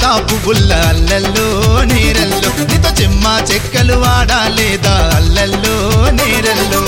మమతా పువ్వుల్ల అల్లల్లో నేరల్లో నీతో చెమ్మ చెక్కలు వాడాలేదా అల్లల్లో నేరల్లో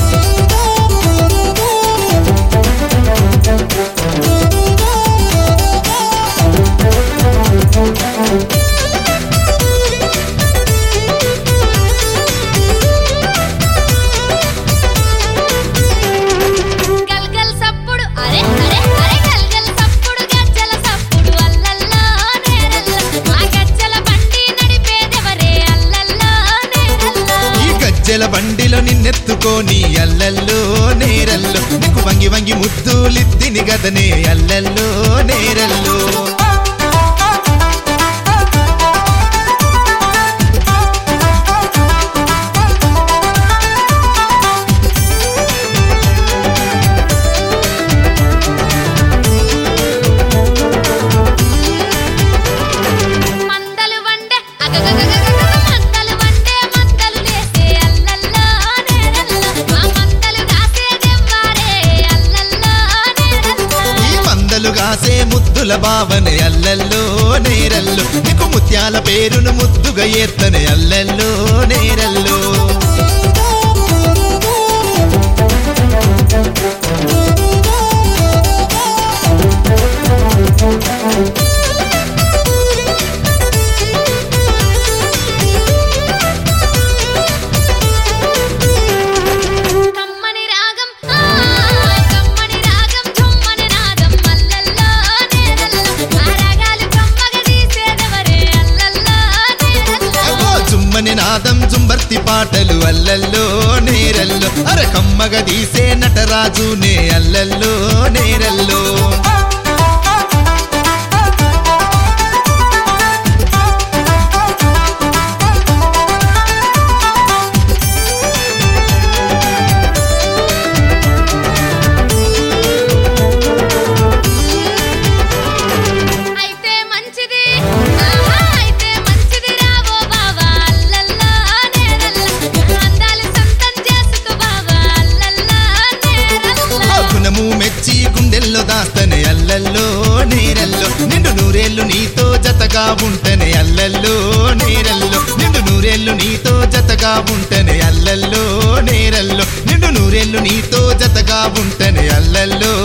గల్గల్ సప్పుడు అరే అరే అరే గల్గల్ సప్పుడు గజ్జల సప్పుడు అల్లల్లా నేరల్ల ఆ గజ్జల బండి నడిపేదెవరే అల్లల్లా నేరల్ల ఈ గజ్జెల బండిలో నిన్నెత్తుకొని అల్లల్లో నేరల్లో నీకు వంగి వంగి ముద్దులిద్దిని గదనే అల్లల్లో నేరల్లో మందలు వండే అగగగగగగగ మందలు వండే మందలు లేసే అల్లల్లా నేరల్ల ఆ మందలు కాసేదెవ్వారే అల్లల్లా నేరల్ల ఈ మందలు కాసే ముద్దుల భావనే అల్లల్లో నేరల్లో నీకు ముత్యాల పేరును ముద్దుగా ఎత్తనే అల్లల్లో నేరల్లో కమ్మని రాగం ఆ కమ్మని రాగం ఝుమ్మని నాదం అల్లల్లా నేరల్ల ఆ రాగాలు కమ్మగ తీసేదెవరే అల్లల్లా నేరల్ల అగో జుమ్మని నాదం జుంబర్తి పాటలు అల్లల్లో నేరల్లో అర కమ్మగ తీసే నటరాజునే అల్లల్లో నేరల్లో అయితే మంచిది ఆహా అయితే మంచిది రావో బావా అల్లల్లా నేరల్ల అందాలు సొంతం చేసుకో బావా అల్లల్లా నేరల్ల ఆ గుణము మెచ్చి గుండెల్లో దాస్తనే అల్లల్లో నేరల్లో నిండు నూరేళ్ళు నీతో జతగా ఉంటనే అల్లల్లో నేరల్లో నిండు నూరేళ్ళు నీతో జతగా ఉంటనే అల్లల్లో నేరల్లో నిండు నూరేళ్ళు నీతో జతగా ఉంటనే అల్లల్లో